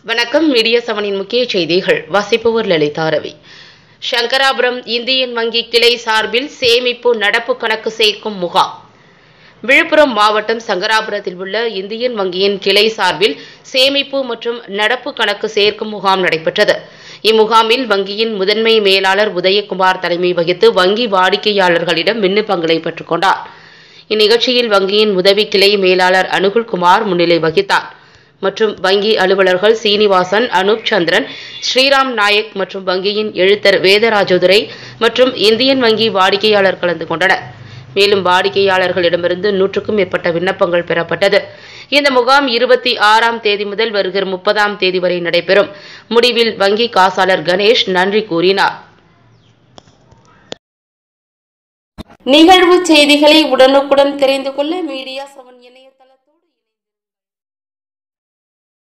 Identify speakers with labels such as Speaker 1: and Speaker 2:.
Speaker 1: வணக்கம் மீடியா செவனின் முக்கிய செய்திகள் வாசிப்பவர் லலிதா ரவி சங்கராபுரம் இந்தியன் வங்கி கிளை சார்பில் சேமிப்பு நடப்பு கணக்கு சேர்க்கும் முகாம் விழுப்புரம் மாவட்டம் சங்கராபுரத்தில் உள்ள இந்தியன் வங்கியின் கிளை சார்பில் சேமிப்பு மற்றும் நடப்பு கணக்கு சேர்க்கும் முகாம் நடைபெற்றது இம்முகாமில் வங்கியின் முதன்மை மேலாளர் உதயகுமார் தலைமை வகித்து வங்கி வாடிக்கையாளர்களிடம் விண்ணப்பங்களை பெற்றுக்கொண்டார் இந்நிகழ்ச்சியில் வங்கியின் உதவி கிளை மேலாளர் அனுகுல்குமார் முன்னிலை வகித்தார் மற்றும் வங்கி அலுவலர்கள் சீனிவாசன் அனூப் சந்திரன் ஸ்ரீராம் நாயக் மற்றும் வங்கியின் எழுத்தர் வேதராஜதுரை மற்றும் இந்தியன் வங்கி வாடிக்கையாளர் கலந்து கொண்டனர் மேலும் வாடிக்கையாளர்களிடமிருந்து நூற்றுக்கும் மேற்பட்ட விண்ணப்பங்கள் பெறப்பட்டது இந்த முகாம் இருபத்தி ஆறாம் தேதி முதல் வருகிற முப்பதாம் தேதி வரை நடைபெறும் முடிவில் வங்கி காசாளர் கணேஷ் நன்றி கூறினார் நிகழ்வு செய்திகளை உடனுக்குடன் தெரிந்து கொள்ள மீடியா செவன் இணைய